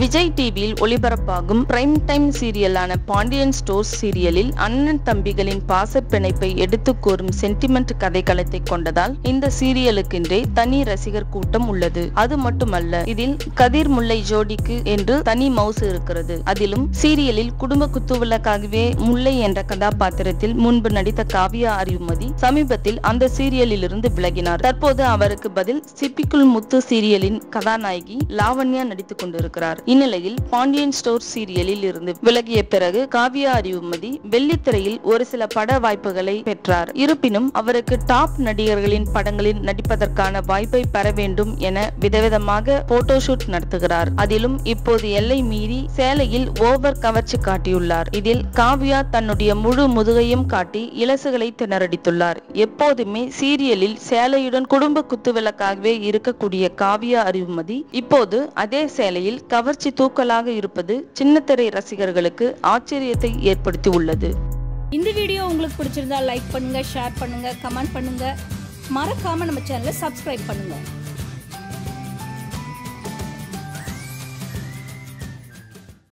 விஜய் டிவியில் ஒளிபரப்பாகும் prime time சீரியலான பாண்டியன் ஸ்டோர்ஸ் சீரியலில் அண்ணன் தம்பிகளின் பாச பிணைப்பை எடுத்துக் கூறும் சென்டிமெண்ட் கதைக்களத்தை கொண்டதால் இந்த சீரியலுக்கென்றே தனி ரசிகர் கூட்டம் உள்ளது அது மட்டுமல்ல இதில் கதிர் முல்லை ஜோடிக்கு என்று தனி மவுசு இருக்கிறது அதிலும் சீரியலில் குடும்ப குத்துவிளக்காகவே முல்லை என்ற கதாபாத்திரத்தில் முன்பு நடித்த காவியா அறிவுமதி சமீபத்தில் அந்த சீரியலில் இருந்து விலகினார் தற்போது அவருக்கு பதில் சிப்பிக்குள் முத்து சீரியலின் கதாநாயகி லாவண்யா நடித்துக் கொண்டிருக்கிறார் இந்நிலையில் பாண்டியன் ஸ்டோர் சீரியலில் இருந்து விலகிய பிறகு காவியா அறிவுமதி வெள்ளித்திரையில் ஒரு சில பட வாய்ப்புகளை பெற்றார் இருப்பினும் அவருக்கு டாப் நடிகர்களின் படங்களில் நடிப்பதற்கான வாய்ப்பை பெற வேண்டும் என விதவிதமாக போட்டோஷூட் நடத்துகிறார் அதிலும் இப்போது எல்லை மீறி சேலையில் ஓவர் கவர்ச்சி காட்டியுள்ளார் இதில் காவியா தன்னுடைய முழு முதுகையும் காட்டி இலசுகளை திணறடித்துள்ளார் எப்போதுமே சீரியலில் சேலையுடன் குடும்ப குத்துவிளக்காகவே இருக்கக்கூடிய காவியா அறிவுமதி இப்போது அதே சேலையில் கவர்ச்சி தூக்கலாக இருப்பது சின்னத்திரை ரசிகர்களுக்கு ஆச்சரியத்தை ஏற்படுத்தி உள்ளது இந்த வீடியோ உங்களுக்கு பிடிச்சிருந்தா லைக் பண்ணுங்க ஷேர் பண்ணுங்க கமெண்ட் பண்ணுங்க மறக்காம நம்ம சேனலை சப்ஸ்கிரைப் பண்ணுங்க